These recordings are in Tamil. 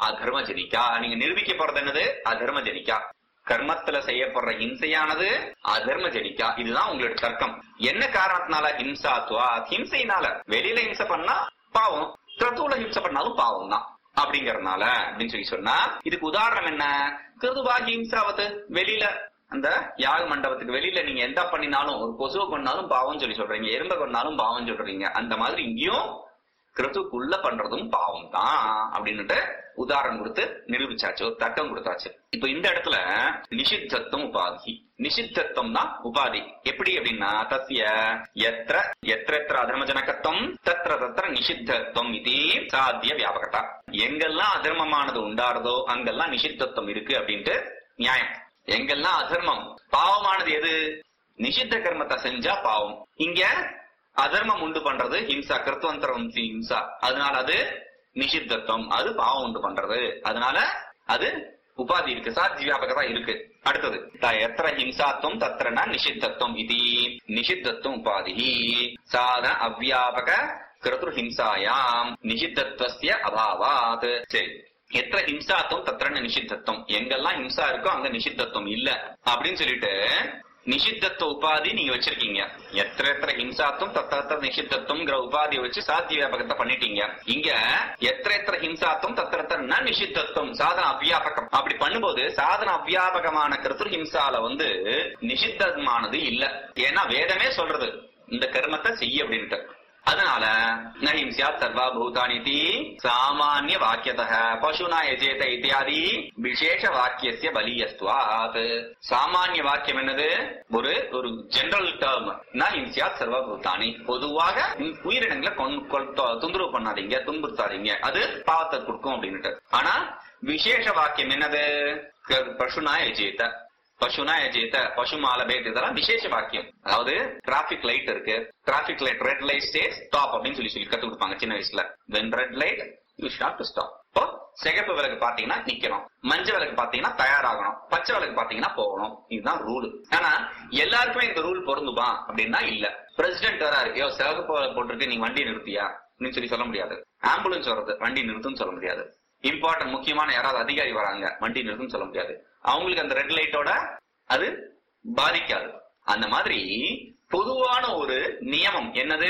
அதர்ம ஜனிக்கா நீங்க நிரூபிக்க போறது என்னது அதர்ம ஜனிக்கா கர்மத்துல செய்யப்படுற ஹிம்சையானது அதர்ம ஜனிக்கா இதுதான் உங்களோட தர்க்கம் என்ன காரணத்தினால ஹிம்சாத்வா ஹிம்சையினால வெளியில ஹிம்சை பண்ணா பாவம் கிருத்துவுல ஹிம்சை பண்ணாலும் பாவம் தான் அப்படிங்கறதுனால அப்படின்னு சொல்லி சொன்னா இதுக்கு உதாரணம் என்ன கிருதுபாகி ஹிம்சாவது வெளியில அந்த யாக மண்டபத்துக்கு வெளியில நீங்க எந்த பண்ணினாலும் ஒரு கொசுவை கொண்டாலும் பாவம் சொல்லி சொல்றீங்க எறும்ப கொண்டாலும் பாவம் சொல்றீங்க அந்த மாதிரி இங்கேயும் கிருத்துக்குள்ள பண்றதும் பாவம் தான் அப்படின்னுட்டு உதாரணம் கொடுத்து நிரூபிச்சாச்சு ஒரு தர்க்கம் கொடுத்தாச்சு இப்ப இந்த இடத்துல நிஷித்தத்துவம் உபாதி நிஷித்தத்துவம் தான் உபாதி எப்படி அப்படின்னா தஸ்ய எத்திர எத்திர எத்திர அதர்மஜனகத்துவம் தத்திர தத்திர நிஷித்தத்துவம் இது சாத்திய வியாபகதா எங்கெல்லாம் அதர்மமானது உண்டாடுதோ அங்கெல்லாம் நிஷித்தத்துவம் இருக்கு அப்படின்ட்டு நியாயம் எங்கெல்லாம் அதர்மம் பாவமானது எது நிஷித்த கர்மத்தை செஞ்சா பாவம் இங்க அதர்மம் உண்டு பண்றது ஹிம்சா கிருத்துவந்தரம் ஹிம்சா அதனால அது நிஷித்தத்துவம் அது பாவம் உண்டு பண்றது அதனால அது உபாதி இருக்கு சாத்தி வியாபகதா இருக்கு அடுத்தது த- எத்திர ஹிம்சாத்துவம் தத்திரன நிஷித்தத்துவம் இது நிஷித்தத்துவம் உபாதி சாதன அவ்வியாபக கிருத்து ஹிம்சாயாம் நிஷித்தத்துவசிய அபாவாத் சரி எத்திர ஹிம்சாத்துவம் தத்திரன நிஷித்தத்துவம் எங்கெல்லாம் ஹிம்சா இருக்கோ அங்க நிஷித்தத்துவம் இல்ல அப்படின்னு சொல்லிட்டு நிஷித்தத்துவ உபாதி நீங்க வச்சிருக்கீங்க எத்திர எத்திர ஹிம்சாத்துவம் தத்திர தத்திர நிஷித்தத்துவங்கிற உபாதியை வச்சு சாத்திய வியாபகத்தை பண்ணிட்டீங்க இங்க எத்திர எத்திர ஹிம்சாத்துவம் தத்திர தத்திர ந நிஷித்தத்துவம் சாதன அவ்வியாபகம் அப்படி பண்ணும்போது சாதன அவ்வியாபகமான கருத்து ஹிம்சால வந்து நிஷித்தமானது இல்ல ஏன்னா வேதமே சொல்றது இந்த கர்மத்தை செய்ய அப்படின்ட்டு அதனால ந ஹிம்சியா சர்வா பூதானிதி சாமானிய வாக்கியத பசுனா எஜேத இத்தியாதி விசேஷ வாக்கியசிய பலியஸ்துவாத் சாமானிய வாக்கியம் என்னது ஒரு ஒரு ஜெனரல் டேர்ம் ந ஹிம்சியா சர்வ பூதானி பொதுவாக உயிரினங்களை கொன்- கொல்- தொ- தொந்தரவு பண்ணாதீங்க துன்புறுத்தாதீங்க அது பாவத்தை கொடுக்கும் அப்படின்னுட்டு ஆனா விசேஷ வாக்கியம் என்னது க- பசுனா எஜேத பசுனா எஜேத பசு மாலபேத் இதெல்லாம் விசேஷ வாக்கியம் அதாவது டிராபிக் லைட் இருக்கு traffic light red light stay stop அப்படின்னு சொல்லி சொல்லி கத்து கொடுப்பாங்க சின்ன வயசுல when red light you should to stop இப்போ சிகப்பு விளக்கு பாத்தீங்கன்னா நிக்கணும் மஞ்சள் விளக்கு பாத்தீங்கன்னா தயாராகணும் பச்சை விளக்கு பாத்தீங்கன்னா போகணும் இதுதான் ரூல் ஆனா எல்லாருக்குமே இந்த ரூல் பொருந்துமா அப்படின்னா இல்ல பிரசிடென்ட் வராரு யோ சிவப்பு விளக்கு போட்டிருக்கு நீ வண்டி நிறுத்தியா அப்படின்னு சொல்லி சொல்ல முடியாது ஆம்புலன்ஸ் வர்றது வண்டி நிறுத்துன்னு சொல்ல முடியாது இம்பார்ட்டன்ட் முக்கியமான யாராவது அதிகாரி வராங்க வண்டி நிறுத்துன்னு சொல்ல முடியாது அவங்களுக்கு அந்த ரெட் லைட்டோட அது பாதிக்காது அந்த மாதிரி பொதுவான ஒரு நியமம் என்னது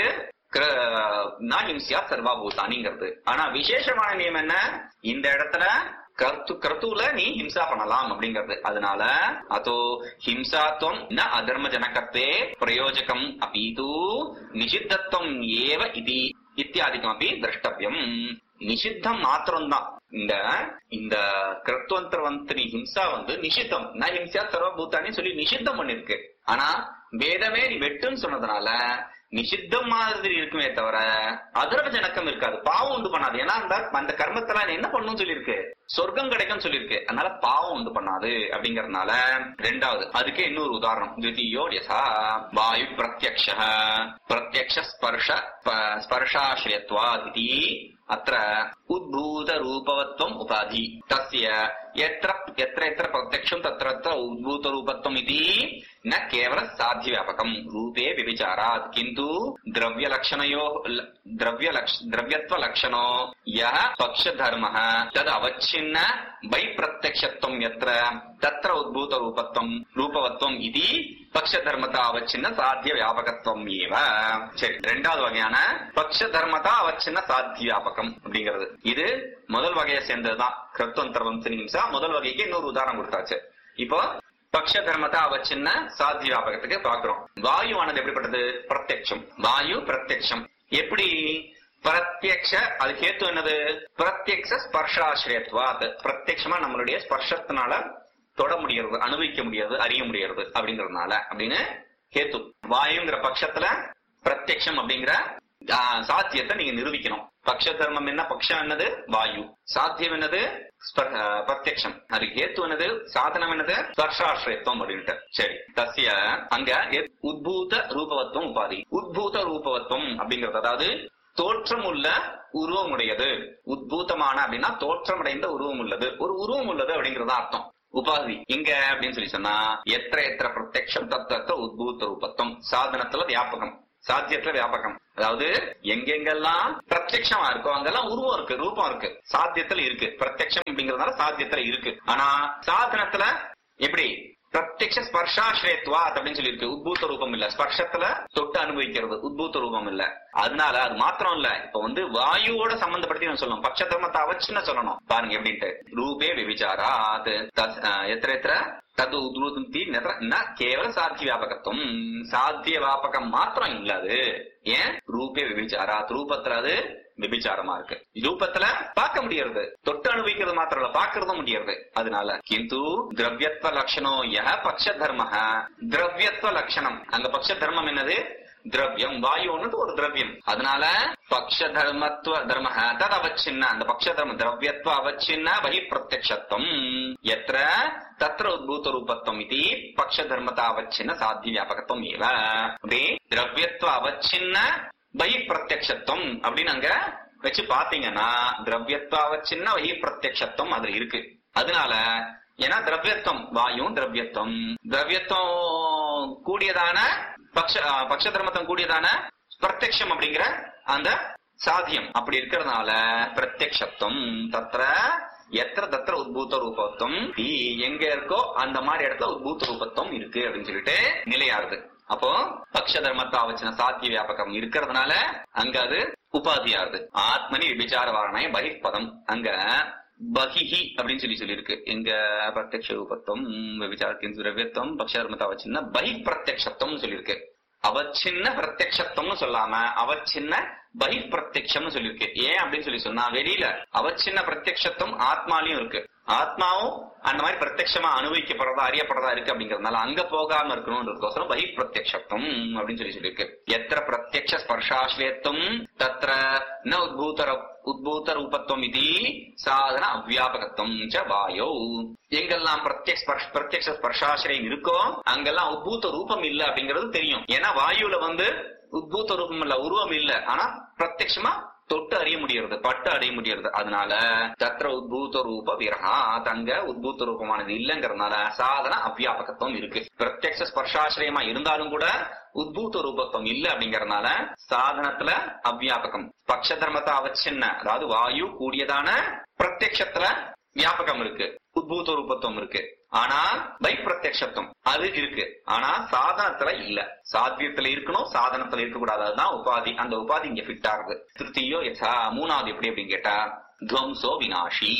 நாஹிம்சியா சர்வாபூதானிங்கிறது ஆனா விசேஷமான நியமம் என்ன இந்த இடத்துல கர்த்து கர்த்துல நீ ஹிம்சா பண்ணலாம் அப்படிங்கிறது அதனால அதோ ஹிம்சாத்வம் ந அதர்ம ஜனகத்தே பிரயோஜகம் அபீது நிஷித்தத்துவம் ஏவ இது இத்தியாதிக்கம் அப்படி திரஷ்டவியம் நிஷித்தம் மாத்திரம்தான் இந்த இந்த கிருத்வந்தரவந்தினி ஹிம்சா வந்து நிஷித்தம் ந ஹிம்சா சர்வபூத்தானி சொல்லி நிஷித்தம் பண்ணிருக்கு ஆனா வேதமே நீ வெட்டுன்னு சொன்னதுனால நிஷித்தம் மாதிரி இருக்குமே தவிர அதர்வ ஜனக்கம் இருக்காது பாவம் உண்டு பண்ணாது ஏன்னா அந்த அந்த கர்மத்தெல்லாம் என்ன பண்ணும் சொல்லியிருக்கு சொர்க்கம் கிடைக்கும் சொல்லியிருக்கு அதனால பாவம் உண்டு பண்ணாது அப்படிங்கறதுனால ரெண்டாவது அதுக்கே இன்னொரு உதாரணம் द्वितीयो यथा वायु प्रत्यक्ष प्रत्यक्ष स्पर्श प- स्पर्शाश्रयत्वात् इति अत्र उद्भूत रूपवत्वम् उपाधि तस्य यत्र यत्र यत्र प्रत्यक्षं तत्र तत्र उद्भूत रूपत्वम् इति न केवल साध्यव्यापकम् रूपे व्यभिचारात् किन्तु द्रव्यलक्षणयो द्रव्यलक्ष द्रव्यत्वलक्षणो यः पक्षधर्मः तद् अवच्छिन्न वैप्रत्यक्षत्वम् यत्र तत्र उद्भूत रूपत्वम् रूपवत्वम् इति பக்ஷ தர்மதா அவச்சின்ன சாத்திய வியாபகத்துவம் ஏவ சரி ரெண்டாவது வகையான பக்ஷ தர்மதா அவச்சின்ன சாத்திய வியாபகம் அப்படிங்கிறது இது முதல் வகையை சேர்ந்ததுதான் கிருத்தந்தரம் ஹிம்சா முதல் வகைக்கு இன்னொரு உதாரணம் கொடுத்தாச்சு இப்போ பக்ஷ தர்மதா அவச்சின்ன சாத்திய வியாபகத்துக்கு பாக்குறோம் வாயுவானது எப்படிப்பட்டது பிரத்யக்ஷம் வாயு பிரத்யக்ஷம் எப்படி பிரத்யக்ஷ அது ஹேத்து என்னது பிரத்யக்ஷ ஸ்பர்ஷாசிரியத்வாத் பிரத்யக்ஷமா நம்மளுடைய ஸ்பர்ஷத்தினால தொட முடியறது அனுபவிக்க முடியாது அறிய முடியறது அப்படிங்கறதுனால அப்படின்னு ஹேத்து வாயுங்கிற பட்சத்துல பிரத்யக்ஷம் அப்படிங்கிற ஆ, சாத்தியத்தை நீங்க நிரூபிக்கணும் பக்ஷ தர்மம் என்ன பக்ஷம் என்னது வாயு சாத்தியம் என்னது ஸ்ப- ஆ, பிரத்யக்ஷம் அது ஹேத்து என்னது சாதனம் என்னது ஸ்பர்ஷாசிரியத்துவம் அப்படின்ட்டு சரி தஸ்ய அங்க எத் உத்பூத ரூபவத்துவம் உபாதி உத்பூத ரூபவத்துவம் அப்படிங்கிறது அதாவது தோற்றம் உள்ள உருவம் உடையது உத்பூதமான அப்படின்னா தோற்றம் அடைந்த உருவம் உள்ளது ஒரு உருவம் உள்ளது அப்படிங்கறது அர்த்தம் உபாதி இங்க அப்படின்னு சொல்லி சொன்னா எத்திர எத்திர பிரத்யக்ஷம் தத்தத்த உத்பூத்த ரூபத்துவம் சாதனத்துல வியாபகம் சாத்தியத்துல வியாபகம் அதாவது எங்கெங்கெல்லாம் பிரத்யக்ஷமா இருக்கோ அங்கெல்லாம் உருவம் இருக்கு ரூபம் இருக்கு சாத்தியத்துல இருக்கு பிரத்யக்ஷம் அப்படிங்கறதுனால சாத்தியத்துல இருக்கு ஆனா சாதனத்துல எப்படி பிரத்யக்ஷ ஸ்பர்ஷாஸ்ரேத்வா அப்படின்னு சொல்லி இருக்கு உத்பூத்த ரூபம் இல்ல ஸ்பர்ஷத்துல தொட்டு அனுபவிக்கிறது உத்பூத்த ரூபம் இல்ல அதனால அது மாத்திரம் இல்ல இப்ப வந்து வாயுவோட சம்பந்தப்படுத்தி நம்ம சொல்லணும் பட்ச தர்மத்தை அவச்சுன்னு சொல்லணும் பாருங்க எப்படின்ட்டு ரூபே விபிச்சாரா அது எத்திர எத்திர தது உத்ரூதி ந கேவல சாத்திய வியாபகத்துவம் சாத்திய வியாபகம் மாத்திரம் இல்ல அது ஏன் ரூபே விபிச்சாரா ரூபத்துல அது விபிச்சாரமா இருக்கு ரூபத்துல பார்க்க முடியறது தொட்டு அனுபவிக்கிறது மாத்திரம் இல்ல பாக்குறதும் முடியறது அதனால கிந்து திரவியத்துவ லட்சணம் யஹ பட்ச தர்ம திரவியத்துவ லட்சணம் அங்க பட்ச தர்மம் என்னது திரவியம் வாயுன்னு ஒரு திரவியம் அதனால பக்ஷ தர்மத்துவ தர்ம தத் அவச்சின்ன அந்த பக்ஷ தர்ம திரவியத்துவ அவச்சின்ன வகி பிரத்யக்ஷத்துவம் எத்திர தத்திர உத்பூத ரூபத்துவம் இது பக்ஷ தர்மதா அவச்சின்ன சாத்திய வியாபகத்துவம் ஏவ அப்படி திரவியத்துவ அவச்சின்ன வகி பிரத்யக்ஷத்துவம் அப்படின்னு அங்க வச்சு பாத்தீங்கன்னா திரவியத்துவ அவச்சின்ன வகி பிரத்யக்ஷத்துவம் அதுல இருக்கு அதனால ஏன்னா திரவியத்துவம் வாயும் திரவியத்துவம் திரவியத்துவம் கூடியதான பக்ஷ பக்ஷ தர்மத்தம் கூடியதான பிரத்யக்ஷம் அப்படிங்கிற அந்த சாத்தியம் அப்படி இருக்கிறதுனால பிரத்யக்ஷத்துவம் தத்திர எத்திர தத்திர உத்பூத்த ரூபத்துவம் எங்க இருக்கோ அந்த மாதிரி இடத்துல உத்பூத்த ரூபத்துவம் இருக்கு அப்படின்னு சொல்லிட்டு நிலையாருது அப்போ பக்ஷ தர்மத்தா வச்சின சாத்திய வியாபகம் இருக்கிறதுனால அங்க அது உபாதியாருது ஆத்மனி விபிச்சார வாரணாய பகிர்பதம் அங்க பகிஹி அப்படின்னு சொல்லி சொல்லியிருக்கு எங்க பிரத்யக்ஷ ரூபத்துவம் விபிச்சாரத்தின் திரவியத்துவம் பக்ஷ தர்மத்தா வச்சின்னா பகி பிரத்யக்ஷத்துவம் சொல்லியிருக்கு அவச்சின்ன பிரத்யக்ஷத்துவம்னு சொல்லாம அவச்சின்ன பகி பிரத்யக்ஷம்னு சொல்லியிருக்கு ஏன் அப்படின்னு சொல்லி சொன்னா வெளியில அவச்சின்ன பிரத்யக்ஷத்துவம் ஆத்மாலையும் இருக்கு ஆத்மாவும் அந்த மாதிரி பிரத்யட்சமா அனுபவிக்கப்படுறதா அறியப்படுறதா இருக்கு அப்படிங்கறதுனால அங்க போகாம இருக்கணும்ன்றதுக்கோசரம் பகி பிரத்யக்ஷத்துவம் அப்படின்னு சொல்லி சொல்லியிருக்கு எத்திர பிரத்யக்ஷ ஸ்பர்ஷாஸ்வேத்துவம் தத்திர ந உத்பூத உத்பூத ரூபத்துவம் இது சாதன அவ்வியாபகத்துவம் ச வாயோ எங்கெல்லாம் பிரத்யக் பிரத்யக்ஷ ஸ்பர்ஷாசிரியம் இருக்கோ அங்கெல்லாம் உத்பூத்த ரூபம் இல்ல அப்படிங்கிறது தெரியும் ஏன்னா வாயுல வந்து உத்பூத்த ரூபம் இல்ல உருவம் இல்ல ஆனா பிரத்யட்சமா தொட்டு அறிய முடியறது பட்டு அறிய முடியறது அதனால தத்திர உத்பூத ரூப விரகா தங்க உத்பூத்த ரூபமானது இல்லங்கிறதுனால சாதன அவ்வியாபகத்துவம் இருக்கு பிரத்யக்ஷ ஸ்பர்ஷாசிரியமா இருந்தாலும் கூட உத்பூத்த ரூபத்துவம் இல்ல அப்படிங்கறதுனால சாதனத்துல அவ்வியாபகம் பக்ஷ தர்மத்தை அவச்சின்ன அதாவது வாயு கூடியதான பிரத்யக்ஷத்துல வியாபகம் இருக்கு உத்பூத ரூபத்துவம் இருக்கு ஆனா பை பிரத்யக்ஷத்துவம் அது இருக்கு ஆனா சாதனத்துல இல்ல சாத்தியத்துல இருக்கணும் சாதனத்துல இருக்க கூடாது அதுதான் உபாதி அந்த உபாதி இங்க ஃபிட் ஆகுது திருத்தியோ யசா மூணாவது எப்படி அப்படின்னு கேட்டா துவம்சோ வினாஷி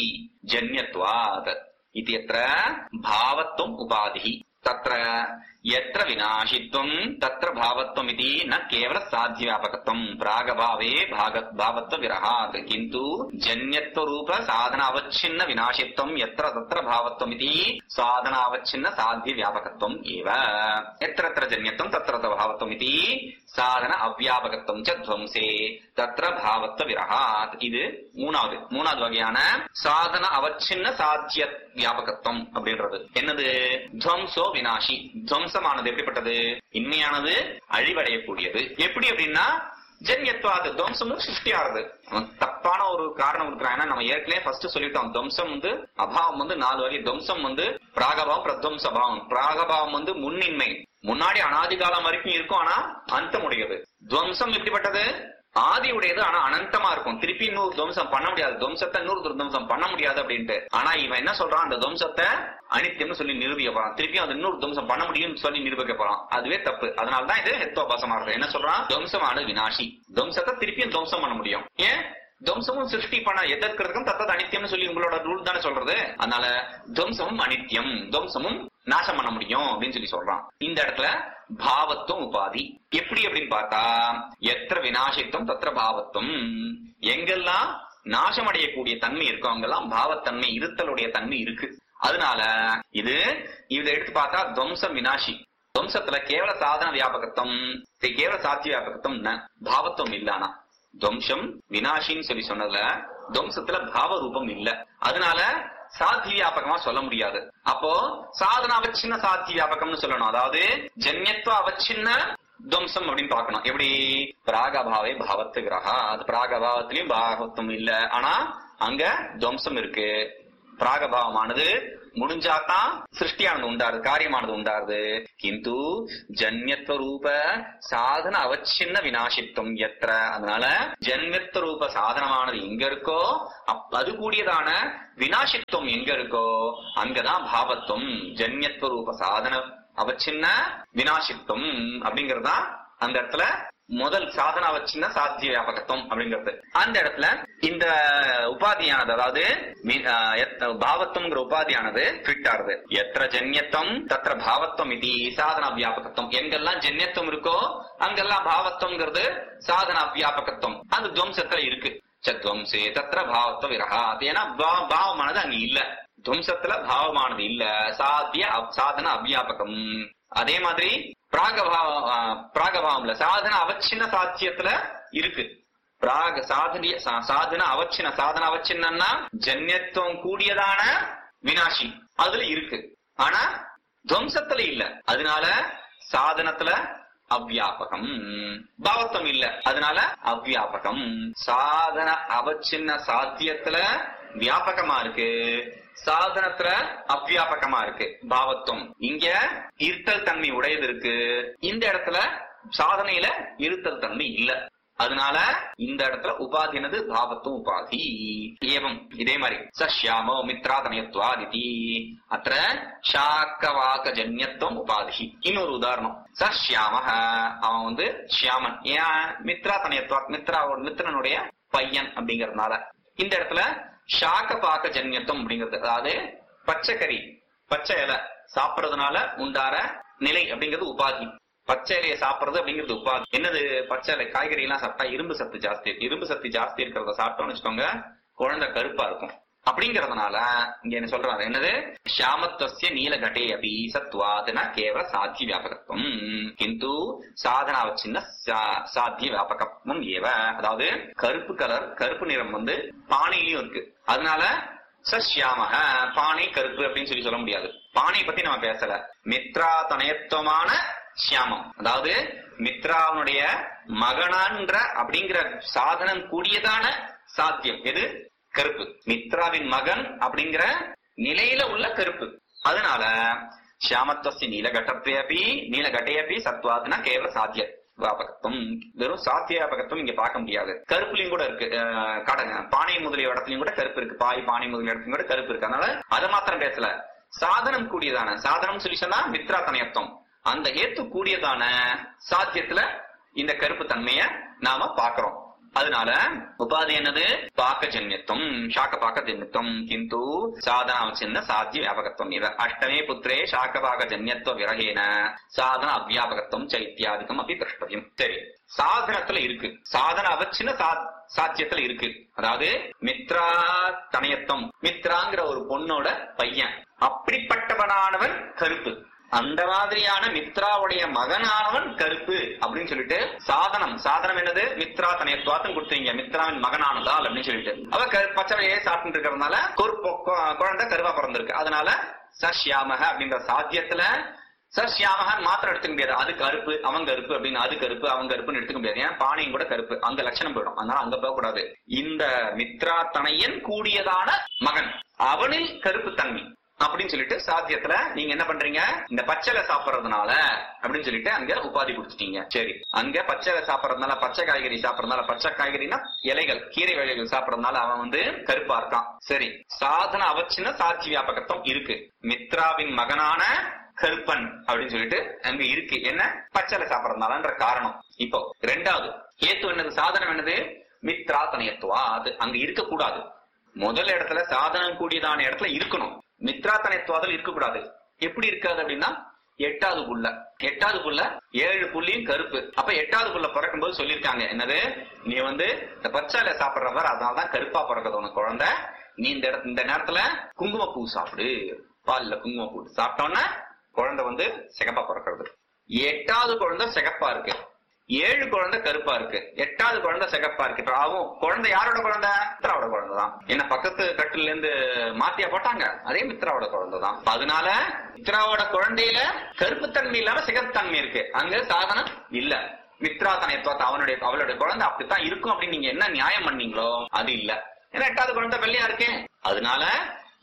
ஜன்யத்வாத் இது எத்திர பாவத்துவம் உபாதி தத்ர எத்திர வினாஷித்வம் தத்ர பாவத்வம் இது ந கேவல சாத்திய வியாபகத்துவம் பிராகபாவே பாக பாவத்வ விரகாத் கிந்து ஜன்யத்வ ரூப சாதன அவச்சின்ன வினாஷித்வம் எத்திர தத்ர பாவத்வம் இது சாதன அவச்சின்ன சாத்திய வியாபகத்துவம் ஏவ எத்திர எத்திர ஜன்யத்வம் தத்ர தத்ர பாவத்வம் இது சாதன அவ்வியாபகத்துவம் ச துவம்சே தத்ர பாவத்வ விரகாத் இது மூணாவது மூணாவது வகையான சாதன அவச்சின்ன சாத்திய வியாபகத்துவம் அப்படின்றது என்னது துவம்சோ வினாஷி துவம்சமானது எப்படிப்பட்டது இன்மையானது அழிவடையக்கூடியது எப்படி அப்படின்னா ஜன்யத்வாது துவம்சமும் சிருஷ்டியாகிறது அவன் தப்பான ஒரு காரணம் இருக்கிறான் ஏன்னா நம்ம ஏற்கனவே ஃபர்ஸ்ட் சொல்லிட்டோம் துவம்சம் வந்து அபாவம் வந்து நாலு வகை துவம்சம் வந்து பிராகபாவம் பிரத்வம்ச பாவம் பிராகபாவம் வந்து முன்னின்மை முன்னாடி அனாதி காலம் வரைக்கும் இருக்கும் ஆனா அந்தமுடையது துவம்சம் எப்படிப்பட்டது ஆதி உடையது ஆனா அனந்தமா இருக்கும் திருப்பி இன்னொரு துவம்சம் பண்ண முடியாது துவம்சத்தை இன்னொரு துவம்சம் பண்ண முடியாது அப்படின்ட்டு ஆனா இவன் என்ன சொல்றான் அந்த துவம்சத்தை அனித்தியம்னு சொல்லி நிரூபிக்க போறான் திருப்பி அது இன்னொரு துவம்சம் பண்ண முடியும்னு சொல்லி நிரூபிக்க போறான் அதுவே தப்பு அதனாலதான் இது ஹெத்தோபாசமா இருக்கு என்ன சொல்றான் துவம்சமானது வினாஷி துவம்சத்தை திருப்பியும் துவம்சம் பண்ண முடியும் ஏன் துவம்சமும் சிருஷ்டி பண்ண எதற்கிறதுக்கும் தத்தது அனித்தியம்னு சொல்லி உங்களோட ரூல் தானே சொல்றது அதனால துவம்சமும் அனித்தியம் துவம்சமும் நாசம் பண்ண முடியும் அப்படின்னு சொல்லி சொல்றான் இந்த இடத்துல பாவத்துவம் உபாதி எப்படி அப்படின்னு பார்த்தா எத்திர வினாசித்துவம் தத்திர பாவத்துவம் எங்கெல்லாம் நாசம் அடையக்கூடிய தன்மை இருக்கோ அங்கெல்லாம் பாவத்தன்மை இருத்தலுடைய தன்மை இருக்கு அதனால இது இதை எடுத்து பார்த்தா துவம்சம் வினாசி துவம்சத்துல கேவல சாதன வியாபகத்துவம் கேவல சாத்திய வியாபகத்துவம் ந பாவத்துவம் இல்லானா துவம்சம் வினாஷின்னு சொல்லி சொன்னதுல துவம்சத்துல பாவ ரூபம் இல்ல அதனால சாத்திய வியாபகமா சொல்ல முடியாது அப்போ சாதன அவச்சின்ன சாத்திய வியாபகம்னு சொல்லணும் அதாவது ஜன்யத்துவ அவச்சின்ன துவம்சம் அப்படின்னு பார்க்கணும் எப்படி பிராகபாவே பாவத்து கிரகா அது பிராகபாவத்திலயும் பாகவத்துவம் இல்ல ஆனா அங்க துவம்சம் இருக்கு பிராகபாவமானது முடிஞ்சாதான் சிருஷ்டியானது உண்டாருது காரியமானது உண்டாருது கிந்து ஜன்யத்வ ரூப சாதன அவச்சின்ன வினாசித்துவம் எத்திர அதனால ஜன்யத்வ ரூப சாதனமானது எங்க இருக்கோ அப்- அது கூடியதான வினாசித்துவம் எங்க இருக்கோ அங்கதான் பாவத்துவம் ஜன்யத்வ ரூப சாதன அவச்சின்ன வினாசித்துவம் அப்படிங்கறதுதான் அந்த இடத்துல முதல் சாதன அவச்சின்ன சாத்திய வியாபகத்துவம் அப்படிங்கிறது அந்த இடத்துல இந்த உபாதியானது அதாவது வி- ஆஹ் எத்- பாவத்துவங்கிற உபாதியானது ஃபிட் ஆகுது எத்திர ஜன்யத்துவம் தத்திர பாவத்துவம் இது சாதன வியாபகத்துவம் எங்கெல்லாம் ஜன்யத்துவம் இருக்கோ அங்கெல்லாம் பாவத்துவங்கிறது சாதன வியாபகத்துவம் அது துவம்சத்துல இருக்கு சத்வம்சே தத்திர பாவத்துவ விரகா ஏன்னா பா- பாவமானது அங்க இல்ல துவம்சத்துல பாவமானது இல்ல சாத்திய அவ்- சாதன அவ்யாபகம் அதே மாதிரி பிராகபாவ ஆஹ் பிராகபாவம்ல சாதன அவச்சின்ன சாத்தியத்துல இருக்கு பிராக சாதனிய சா- சாதன அவச்சின்ன சாதன அவச்சின்னா ஜன்யத்துவம் கூடியதான வினாஷி அதுல இருக்கு ஆனா துவம்சத்துல இல்ல அதனால சாதனத்துல அவ்யாபகம் பாவத்துவம் இல்ல அதனால அவ்யாபகம் சாதன அவச்சின்ன சாத்தியத்துல வியாபகமா இருக்கு சாதனத்துல அவ்யாபகமா இருக்கு பாவத்துவம் இங்க இருத்தல் தன்மை உடையது இருக்கு இந்த இடத்துல சாதனையில இருத்தல் தன்மை இல்ல அதனால இந்த இடத்துல உபாதினது பாவத்துவம் உபாதி ஏவம் இதே மாதிரி சஷ்யாமோ மித்ராதனயத்வாதிதி அத்த சாக்கவாக ஜன்யத்துவம் உபாதி இன்னொரு உதாரணம் சஷ்யாமஹ அவன் வந்து ஷியாமன் ஏன் மித்ராதனயத்வா மித்ராவோட மித்ரனுடைய பையன் அப்படிங்கறதுனால இந்த இடத்துல ஷாக்க பாக்க ஜன்யத்துவம் அப்படிங்கிறது அதாவது பச்சைக்கறி பச்சை இலை சாப்பிடுறதுனால உண்டார நிலை அப்படிங்கிறது உபாதி பச்சை இலையை சாப்பிடுறது அப்படிங்கிறது உபாதி என்னது பச்சை இலை காய்கறி எல்லாம் சாப்பிட்டா இரும்பு சத்து ஜாஸ்தி இருக்கு இரும்பு சத்து ஜாஸ்தி இருக்கிறத சாப்பிட்டோம்னு வச்சுக்கோங்க குழந்தை கருப்பா இருக்கும் அப்படிங்கறதுனால இங்க என்ன சொல்றாரு என்னது ஷாமத்வசிய நீலகட்டே அபி சத்வாத்ன கேவல சாத்திய வியாபகத்துவம் கிந்து சாதனாவச்சின்ன சா- சாத்திய வியாபகத்துவம் ஏவ அதாவது கருப்பு கலர் கருப்பு நிறம் வந்து பானையிலயும் இருக்கு அதனால சஷ்யாமக பானை கருப்பு அப்படின்னு சொல்லி சொல்ல முடியாது பானையை பத்தி நம்ம பேசல மித்ரா தனயத்துவமான சியாமம் அதாவது மித்ராவனுடைய மகனான்ற அப்படிங்கிற சாதனம் கூடியதான சாத்தியம் எது கருப்பு மித்ராவின் மகன் அப்படிங்கிற நிலையில உள்ள கருப்பு அதனால ஷியாமத்வசி நீலகட்டத்தையப்பி நீலகட்டையப்பி சத்வாத்னா கேவல சாத்திய வியாபகத்துவம் வெறும் சாத்திய வியாபகத்துவம் இங்க பார்க்க முடியாது கருப்புலயும் கூட இருக்கு அஹ், கடங்க பானை முதலிய இடத்துலயும் கூட கருப்பு இருக்கு பாய் பானை முதலிய இடத்துலயும் கூட கருப்பு இருக்கு அதனால அதை மாத்திரம் பேசல சாதனம் கூடியதான சாதனம் சொல்லி சொன்னா மித்ரா தனயத்துவம் அந்த ஏத்து கூடியதான சாத்தியத்துல இந்த கருப்பு தன்மைய நாம பாக்குறோம் அதனால உபாதி என்னது பாக்க ஜன்யத்துவம் சாக்க பாக்க ஜன்யத்துவம் கிந்து சாதனம் சின்ன சாத்திய வியாபகத்துவம் இவ அஷ்டமே புத்திரே சாக்க பாக ஜன்யத்துவ விரகேன சாதன அவ்யாபகத்துவம் சைத்தியாதிகம் அப்படி திரஷ்டவியம் சரி சாதனத்துல இருக்கு சாதன அவச்சின்ன சா சாத்தியத்துல இருக்கு அதாவது மித்ரா தனயத்துவம் மித்ராங்கிற ஒரு பொண்ணோட பையன் அப்படிப்பட்டவனானவன் கருப்பு அந்த மாதிரியான மித்ராவுடைய மகனானவன் கருப்பு அப்படின்னு சொல்லிட்டு சாதனம் சாதனம் என்னது மித்ரா தனயத்வாத்தம் கொடுத்தீங்க மித்ராவின் மகனானதால் அப்படின்னு சொல்லிட்டு அவ கரு பச்சையே சாப்பிட்டு இருக்கிறதுனால கொரு- கொ- குழந்தை கருவா பிறந்திருக்கு அதனால சஷ்யாமக அப்படின்ற சாத்தியத்துல சஷ்யாமகன் மாத்திரம் எடுத்துக்க முடியாது அது கருப்பு அவன் கருப்பு அப்படின்னு அது கருப்பு அவன் கருப்புன்னு எடுத்துக்க முடியாது ஏன் பானையும் கூட கருப்பு அங்க லட்சணம் போயிடும் அதனால அங்க போக கூடாது இந்த மித்ரா தனையன் கூடியதான மகன் அவனில் கருப்பு தன்மை அப்படின்னு சொல்லிட்டு சாத்தியத்துல நீங்க என்ன பண்றீங்க இந்த பச்சைல சாப்பிடுறதுனால அப்படின்னு சொல்லிட்டு அங்க உபாதி கொடுத்துட்டீங்க சரி அங்க பச்சைல சாப்பிடுறதுனால பச்சை காய்கறி சாப்பிடுறதுனால பச்சை காய்கறினா இலைகள் கீரை வகைகள் சாப்பிடுறதுனால அவன் வந்து கருப்பா இருக்கான் சரி சாதன அவச்சின்ன சாட்சி வியாபகத்துவம் இருக்கு மித்ராவின் மகனான கருப்பன் அப்படின்னு சொல்லிட்டு அங்க இருக்கு என்ன பச்சைல சாப்பிடறதுனாலன்ற காரணம் இப்போ ரெண்டாவது ஏத்து என்னது சாதனம் என்னது மித்ரா தனயத்துவா அது அங்க இருக்கக்கூடாது முதல் இடத்துல சாதனம் கூடியதான இடத்துல இருக்கணும் மித்ரா தனயத்துவாதல் இருக்கக்கூடாது எப்படி இருக்காது அப்படின்னா எட்டாவது புள்ள எட்டாவது புள்ள ஏழு புள்ளியும் கருப்பு அப்ப எட்டாவது புள்ள பிறக்கும் போது சொல்லிருக்காங்க என்னது நீ வந்து இந்த பச்சால சாப்பிடுறவர் அதனாலதான் கருப்பா பிறக்குது உனக்கு குழந்தை நீ இந்த இடத்து இந்த நேரத்துல குங்குமப்பூ சாப்பிடு பால்ல குங்குமப்பூ சாப்பிட்டோன்னா குழந்தை வந்து சிகப்பா பிறக்கிறது எட்டாவது குழந்தை சிகப்பா இருக்கு ஏழு குழந்தை கருப்பா இருக்கு எட்டாவது குழந்தை சிகப்பா இருக்கு இப்ப அவன் குழந்தை யாரோட குழந்தை மித்ராவோட குழந்தை தான் என்ன பக்கத்து கட்டுல இருந்து மாத்தியா போட்டாங்க அதே மித்ராவோட குழந்தை தான் அப்ப அதனால மித்ராவோட குழந்தையில கருப்புத்தன்மை இல்லாம சிகப்புத்தன்மை இருக்கு அங்க சாதனம் இல்ல மித்ரா தனயத்துவத்தை அவனுடைய அவளுடைய குழந்தை அப்படித்தான் இருக்கும் அப்படின்னு நீங்க என்ன நியாயம் பண்ணீங்களோ அது இல்ல ஏன்னா எட்டாவது குழந்தை வெள்ளையா இருக்கேன் அதனால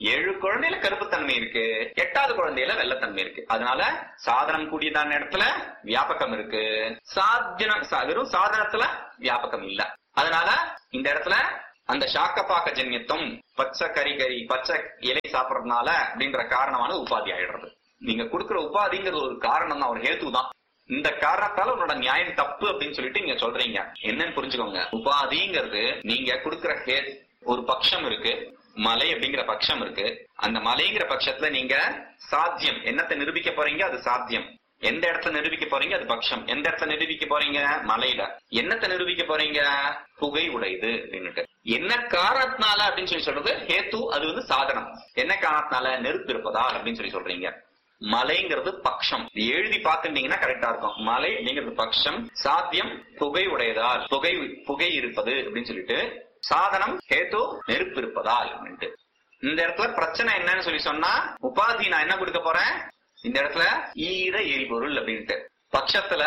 ஏழு குழந்தையில கருப்புத்தன்மை இருக்கு எட்டாவது குழந்தையில வெள்ளத்தன்மை இருக்கு அதனால சாதனம் கூடியதான இடத்துல வியாபகம் இருக்கு சாத்தியம் சா- வெறும் சாதனத்துல வியாபகம் இல்ல அதனால இந்த இடத்துல அந்த சாக்கப்பாக்க ஜன்யத்துவம் பச்சை கறி கறி பச்சை இலை சாப்பிடறதுனால அப்படின்ற காரணமான உபாதி ஆயிடுறது நீங்க கொடுக்கிற உபாதிங்கிறது ஒரு காரணம் தான் ஒரு ஹேத்து தான் இந்த காரணத்தால உன்னோட நியாயம் தப்பு அப்படின்னு சொல்லிட்டு நீங்க சொல்றீங்க என்னன்னு புரிஞ்சுக்கோங்க உபாதிங்கிறது நீங்க கொடுக்கிற ஹே ஒரு பட்சம் இருக்கு மலை அப்படிங்கிற பட்சம் இருக்கு அந்த மலைங்கிற பட்சத்துல நீங்க சாத்தியம் என்னத்தை நிரூபிக்க போறீங்க அது சாத்தியம் எந்த இடத்துல நிரூபிக்க போறீங்க அது பட்சம் எந்த இடத்துல நிரூபிக்க போறீங்க மலையில என்னத்தை நிரூபிக்க போறீங்க புகை உடையது அப்படின்னுட்டு என்ன காரணத்தினால அப்படின்னு சொல்லி சொல்றது ஹேத்து அது வந்து சாதனம் என்ன காரணத்தினால நெருப்பு இருப்பதா அப்படின்னு சொல்லி சொல்றீங்க மலைங்கிறது பக்ஷம் இது எழுதி பார்த்துட்டீங்கன்னா கரெக்டா இருக்கும் மலை அப்படிங்கிறது பக்ஷம் சாத்தியம் புகை உடையதால் புகை புகை இருப்பது அப்படின்னு சொல்லிட்டு சாதனம் ஹேத்து நெருப்பு இருப்பதால் அப்படின்ட்டு இந்த இடத்துல பிரச்சனை என்னன்னு சொல்லி சொன்னா உபாதி நான் என்ன கொடுக்க போறேன் இந்த இடத்துல ஈர எரிபொருள் அப்படின்ட்டு பட்சத்துல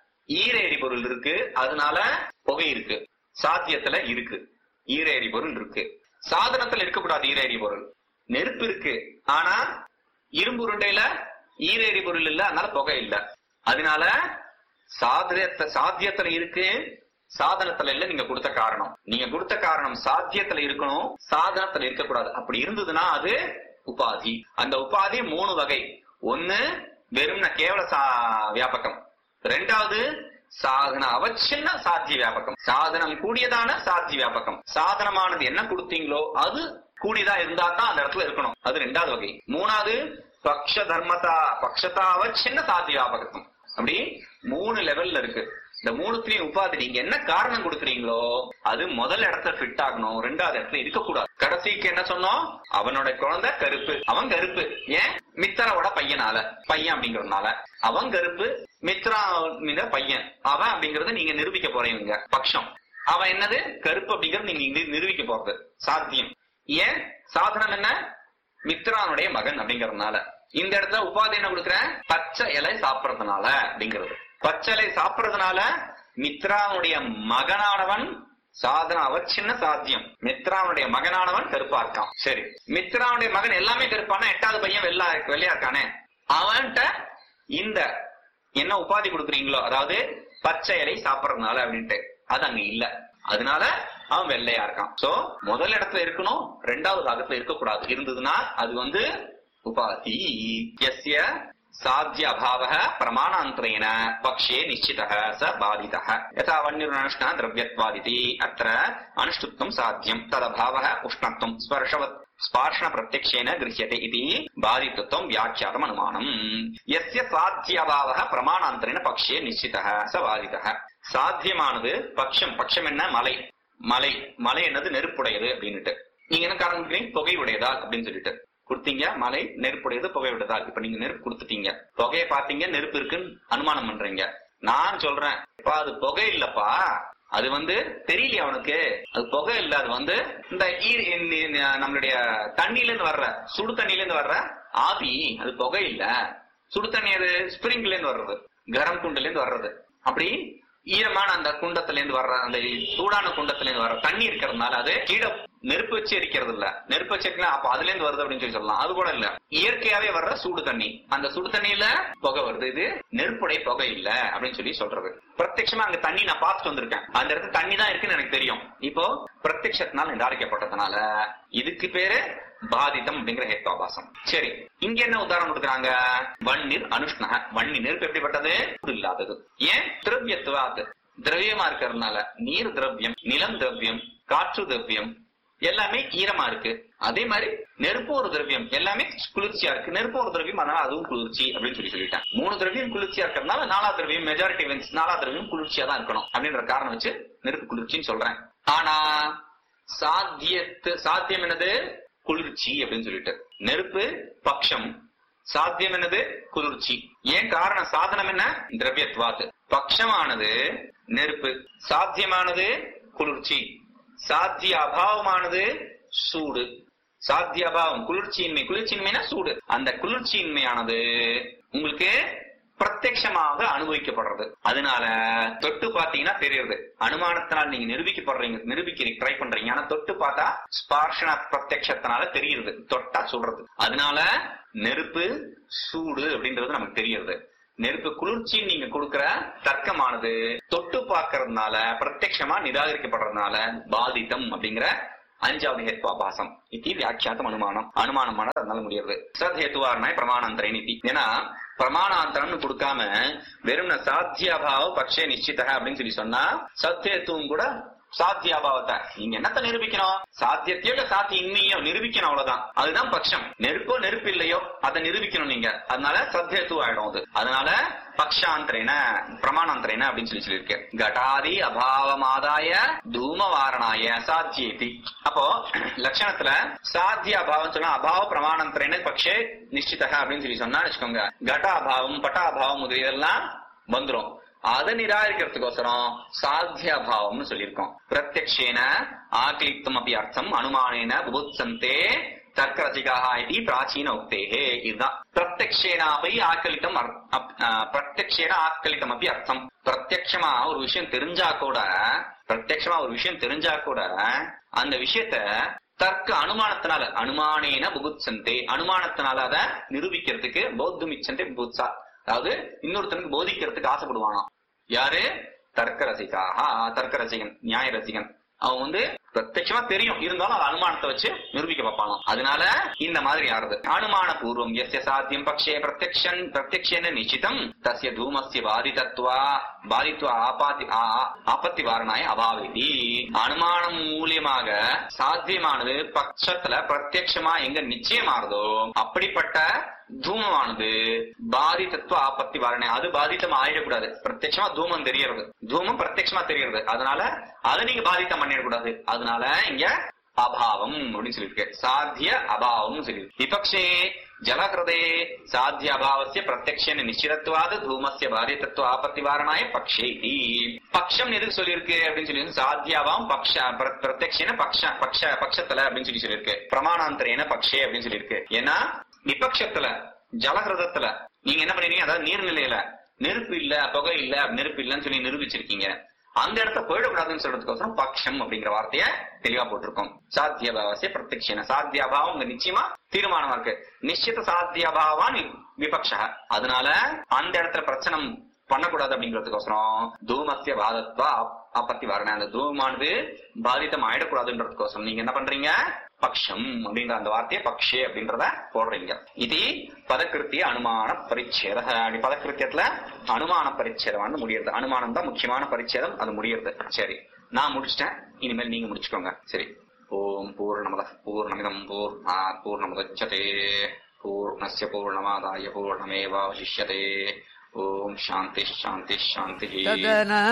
ஈர எரிபொருள் இருக்கு அதனால புகை இருக்கு சாத்தியத்துல இருக்கு ஈர எரிபொருள் இருக்கு சாதனத்துல இருக்கக்கூடாது ஈர எரிபொருள் நெருப்பு இருக்கு ஆனா இரும்பு உருண்டையில ஈர எரிபொருள் இல்ல அதனால புகை இல்ல அதனால சாத்தியத்த சாத்தியத்துல இருக்கு சாதனத்துல இல்ல நீங்க கொடுத்த காரணம் நீங்க கொடுத்த காரணம் சாத்தியத்துல இருக்கணும் சாதனத்துல இருக்கக்கூடாது அப்படி இருந்ததுன்னா அது உபாதி அந்த உபாதி மூணு வகை ஒண்ணு வெறும் கேவல சா- வியாபகம் ரெண்டாவது சாதன அவச்சின்ன சாத்திய வியாபகம் சாதனம் கூடியதான சாத்திய வியாபகம் சாதனமானது என்ன கொடுத்தீங்களோ அது கூடியதா இருந்தா தான் அந்த இடத்துல இருக்கணும் அது ரெண்டாவது வகை மூணாவது பக்ஷ தர்மதா பக்ஷதாவ சின்ன சாத்திய வியாபகம் அப்படி மூணு லெவல்ல இருக்கு இந்த மூணுத்துலயும் உபாதி நீங்க என்ன காரணம் கொடுக்குறீங்களோ அது முதல் இடத்துல ஃபிட் ஆகணும் ரெண்டாவது இடத்துல இருக்கக்கூடாது கடைசிக்கு என்ன சொன்னோம் அவனோட குழந்தை கருப்பு அவன் கருப்பு ஏன் மித்திராவோட பையனால பையன் அப்படிங்கறதுனால அவன் கருப்பு மித்ரா மீத பையன் அவன் அப்படிங்கறது நீங்க நிரூபிக்க போறீங்க பக்ஷம் அவன் என்னது கருப்பு அப்படிங்கறது நீங்க நிரு- நிரூபிக்க போறது சாத்தியம் ஏன் சாதனம் என்ன மித்ரானுடைய மகன் அப்படிங்கறதுனால இந்த இடத்துல உபாதி என்ன கொடுக்குறேன் பச்சை இலை சாப்பிடறதுனால அப்படிங்கிறது பச்சை இலை சாப்பிடறதுனால மித்ரானுடைய மகனானவன் சாதன அவச்சின்ன சாத்தியம் மித்ரானுடைய மகனானவன் கருப்பா இருக்கான் சரி மித்ரானுடைய மகன் எல்லாமே கருப்பானா எட்டாவது பையன் வெள்ளா வெள்ளையா இருக்கானே அவன்கிட்ட இந்த என்ன உபாதி கொடுக்குறீங்களோ அதாவது பச்சை இலை சாப்பிடறதுனால அப்படின்ட்டு அது அங்க இல்ல அதனால அவன் வெள்ளையா இருக்கான் சோ முதல் இடத்துல இருக்கணும் ரெண்டாவது பாகத்துல இருக்கக்கூடாது இருந்ததுன்னா அது வந்து உபாதி எஸ்ய சாத்திய அபாவ பிரமாணாந்தரேன பக்ஷே நிச்சிதः ச பாதிதः यथा वन्युरनुष्णः द्रव्यत्वादिति अत्र अनुष्टुप्तुम् साध्यम् तदभावः उष्णत्वम् स्पर्शवत् स्पार्शण प्रत्यक्षेन गृह्यते इति बाधितत्वम् व्याख्यातम् अनुमानम् यस्य சாத்தியபாவக பிரமாணாந்தரேன பக்ஷே நிச்சிதः ச பாதிதः சாத்தியமானது பட்சம் பட்சம் என்ன மலை மலை மலை என்னது நெருப்புடையது அப்படின்னுட்டு நீங்க என்ன காரணம் கொடுக்குறீங்க? புகை உடையதால் அப்படின்னு சொல்லிட்டு கொடுத்தீங்க மலை நெருப்புடையது புகை உடையதால் இப்ப நீங்க நெருப்பு கொடுத்துட்டீங்க புகையை பாத்தீங்க நெருப்பு இருக்குன்னு அனுமானம் பண்றீங்க நான் சொல்றேன் "அப்பா, அது புகை இல்லப்பா அது வந்து தெரியலையா அவனுக்கு அது புகை இல்ல அது வந்து இந்த ஈ- இந்த- இந்த நம்மளுடைய தண்ணில இருந்து வர்ற சுடு தண்ணில இருந்து வர்ற ஆவி அது புகை இல்ல சுடு தண்ணி அது ஸ்பிரிங்ல இருந்து வர்றது கரம் குண்டுல இருந்து வர்றது அப்படி ஈரமான அந்த குண்டத்துல இருந்து வர்ற அந்த சூடான குண்டத்துல இருந்து வர்ற தண்ணி இருக்கிறதுனால அது கீழே நெருப்பு வச்சு எரிக்கிறது இல்ல நெருப்பு வச்சு எரிக்கலாம் அப்ப அதுல இருந்து வருது அப்படின்னு சொல்லி சொல்லலாம் அது கூட இல்ல இயற்கையாவே வர்ற சூடு தண்ணி அந்த சுடு தண்ணியில புகை வருது இது நெருப்புடைய புகை இல்ல அப்படின்னு சொல்லி சொல்றது பிரத்யட்சமா அங்க தண்ணி நான் பார்த்துட்டு வந்திருக்கேன் அந்த இடத்துல தண்ணி தான் இருக்குன்னு எனக்கு தெரியும் இப்போ பிரத்யட்சத்தினால் நிராகரிக்கப்பட்டதுனால இதுக்கு பேரு பாதிதம் அப்படிங்கிற ஹேத்வாபாசம் சரி இங்க என்ன உதாரணம் கொடுக்குறாங்க வன்னிர் அனுஷ்ணக வன்னி நெருப்பு எப்படிப்பட்டது சூடு இல்லாதது ஏன் திரவியத்துவாது திரவியமா இருக்கிறதுனால நீர் திரவியம் நிலம் திரவியம் காற்று திரவியம் எல்லாமே ஈரமா இருக்கு அதே மாதிரி நெருப்பு ஒரு திரவியம் எல்லாமே குளிர்ச்சியா இருக்கு நெருப்பு ஒரு திரவியம் அதனால அதுவும் குளிர்ச்சி அப்படின்னு சொல்லி சொல்லிட்டேன் மூணு திரவியம் குளிர்ச்சியா இருக்கிறதுனால நாலா திரவியம் மெஜாரிட்டி வென்ஸ் நாலா திரவியம் குளிர்ச்சியா தான் இருக்கணும் அப்படின்ற காரணம் வச்சு நெருப்பு குளிர்ச்சின்னு சொல்றேன் ஆனா சாத்தியத்து சாத்தியம் என்னது குளிர்ச்சி அப்படின்னு சொல்லிட்டு நெருப்பு பக்ஷம் சாத்தியம் என்னது குளிர்ச்சி ஏன் காரணம் சாதனம் என்ன திரவியத்வாத் பக்ஷமானது நெருப்பு சாத்தியமானது குளிர்ச்சி சாத்திய அபாவமானது சூடு சாத்திய அபாவம் குளிர்ச்சியின்மை குளிர்ச்சியின்மைனா சூடு அந்த குளிர்ச்சியின்மையானது உங்களுக்கு பிரத்யட்சமாக அனுபவிக்கப்படுறது அதனால தொட்டு பாத்தீங்கன்னா தெரியுது அனுமானத்தினால் நீங்க நிரூபிக்கப்படுறீங்க நிரூபிக்க ட்ரை பண்றீங்க ஆனா தொட்டு பார்த்தா ஸ்பார்ஷன பிரத்யட்சத்தினால தெரியுது தொட்டா சொல்றது அதனால நெருப்பு சூடு அப்படின்றது நமக்கு தெரியுது நெருப்பு குளிர்ச்சி நீங்க கொடுக்கிற தர்க்கமானது தொட்டு பார்க்கறதுனால பிரத்யட்சமா நிராகரிக்கப்படுறதுனால பாதித்தம் அப்படிங்கிற அஞ்சாவது ஹேத்வாபாசம் இது வியாக்கியாத்தம் அனுமானம் அனுமானமான அதனால முடியாது சத் ஹேத்துவாரணாய் பிரமாணாந்தரன் இது ஏன்னா பிரமாணாந்தரம்னு கொடுக்காம வெறும் சாத்தியாபாவ பட்சே நிச்சித அப்படின்னு சொல்லி சொன்னா சத்யத்துவம் கூட சாத்தியாபாவத்தை நீங்க என்னத்த நிரூபிக்கணும் சாத்தியத்தையோ இல்ல சாத்தி இன்மையோ நிரூபிக்கணும் அவ்வளவுதான் அதுதான் பட்சம் நெருப்போ நெருப்பு இல்லையோ அதை நிரூபிக்கணும் நீங்க அதனால சத்யத்துவ ஆயிடும் அது அதனால பக்ஷாந்தரேன பிரமாணாந்தரேன அப்படின்னு சொல்லி சொல்லியிருக்கு கடாதி அபாவமாதாய தூமவாரணாய சாத்தியேதி அப்போ லட்சணத்துல சாத்திய அபாவம் சொன்னா அபாவ பிரமாணாந்தரேன பக்ஷே நிச்சித அப்படின்னு சொல்லி சொன்னா வச்சுக்கோங்க கட அபாவம் பட்ட அபாவம் முதலியதெல்லாம் வந்துரும் அதை நிராகரிக்கிறதுக்கோசரம் சாத்தியாபாவம்னு சொல்லியிருக்கோம் பிரத்யக்ஷேன ஆக்லிப்தம் அப்படி அர்த்தம் அனுமானேன புபுத்சந்தே தர்க்கரசிகாக இது பிராச்சீன உக்தேகே இதுதான் பிரத்யக்ஷேனாபை ஆக்கலித்தம் அர்- அப்- ஆ, பிரத்யக்ஷேன ஆக்கலித்தம் அப்படி அர்த்தம் பிரத்யக்ஷமா ஒரு விஷயம் தெரிஞ்சா கூட பிரத்யக்ஷமா ஒரு விஷயம் தெரிஞ்சா கூட அந்த விஷயத்த தர்க்க அனுமானத்தினால அனுமானேன புகுத்சந்தே அனுமானத்தினால அதை நிரூபிக்கிறதுக்கு பௌத்தமிச்சந்தே புகுத்சா அதாவது இன்னொருத்தனுக்கு போதிக்கிறதுக்கு ஆசைப்படுவானாம் யாரு தர்க்க ரசிகாக தர்க்க ரசிகன் நியாய ரசிகன் அவன் வந்து பிரத்யட்சமா தெரியும் இருந்தாலும் அது அனுமானத்தை வச்சு நிரூபிக்க பார்ப்பானாம் அதனால இந்த மாதிரி ஆறுது அனுமான பூர்வம் எஸ்ய சாத்தியம் பக்ஷே பிரத்யக்ஷன் பிரத்யக்ஷேன நிச்சிதம் தஸ்ய தூமஸ்ய பாதிதத்வா பாதித்வா ஆபாதி ஆ- ஆபத்தி வாரணாய அபாவிதி அனுமானம் மூலியமாக சாத்தியமானது பட்சத்துல பிரத்யட்சமா எங்க நிச்சயமாறுதோ அப்படிப்பட்ட தூமமானது பாதித்தத்துவ ஆபத்தி வாரணை அது பாதித்தம் ஆயிடக்கூடாது பிரத்யட்சமா தூமம் தெரியறது தூமம் பிரத்யட்சமா தெரியறது அதனால அதை நீங்க பாதித்தம் பண்ணிடக்கூடாது அதனால இங்க அபாவம் அப்படின்னு சொல்லியிருக்கு சாத்திய அபாவம் சொல்லியிருக்கு விபக்ஷே ஜலகிருதே சாத்திய அபாவசிய பிரத்யக்ஷேன நிச்சிதத்துவாது தூமஸ்ய பாதித்தத்துவ ஆபத்தி வாரணாய பக்ஷே இதி. பக்ஷம் எதுக்கு சொல்லியிருக்கு அப்படின்னு சொல்லி சாத்தியாவாம் பக்ஷ பிர- பிரத்யக்ஷேன பக்ஷ பக்ஷ பட்சத்துல அப்படின்னு சொல்லி சொல்லியிருக்கு பிரமாணாந்தரேன பக்ஷே அப்படின்னு சொல்லியிருக்கு ஏன்னா விபக்ஷத்துல ஜலகிரதத்துல நீங்க என்ன பண்ணிருக்கீங்க அதாவது நீர்நிலையில நெருப்பு இல்ல புகை இல்ல நெருப்பு இல்லன்னு சொல்லி நிரூபிச்சிருக்கீங்க அந்த இடத்த போயிடக்கூடாதுன்னு சொல்றதுக்கோசரம் பக்ஷம் அப்படிங்கிற வார்த்தைய தெளிவா போட்டிருக்கோம் சாத்தியபாவசிய பிரத்யக்ஷன சாத்தியபாவம் உங்க நிச்சயமா தீர்மானமா இருக்கு நிச்சித சாத்தியபாவான் விபக்ஷ அதனால அந்த இடத்துல பிரச்சனை பண்ணக்கூடாது அப்படிங்கிறதுக்கோசரம் தூமத்திய பாதத்வா அப்பத்தி வரணும் அந்த தூமானது பாதித்தம் ஆயிடக்கூடாதுன்றதுக்கோசரம் நீங்க என்ன பண்றீங்க பக்ஷம் அப்படின்ற அந்த வார்த்தையை பக்ஷே அப்படின்றத போடுறீங்க இது பதக்கிருத்திய அனுமான பரிச்சேத அப்படி பதக்கிருத்தியத்துல அனுமான பரிச்சேதம் முடியுது அனுமானம் தான் முக்கியமான பரிச்சேதம் அது முடியுது சரி நான் முடிச்சிட்டேன் இனிமேல் நீங்க முடிச்சுக்கோங்க சரி ஓம் பூர்ணமத பூர்ணமிதம் பூர்ணா பூர்ணமுதச்சதே பூர்ணஸ்ய பூர்ணமாதாய பூர்ணமேவாவசிஷ்யதே ஓம் சாந்தி சாந்தி சாந்தி तदना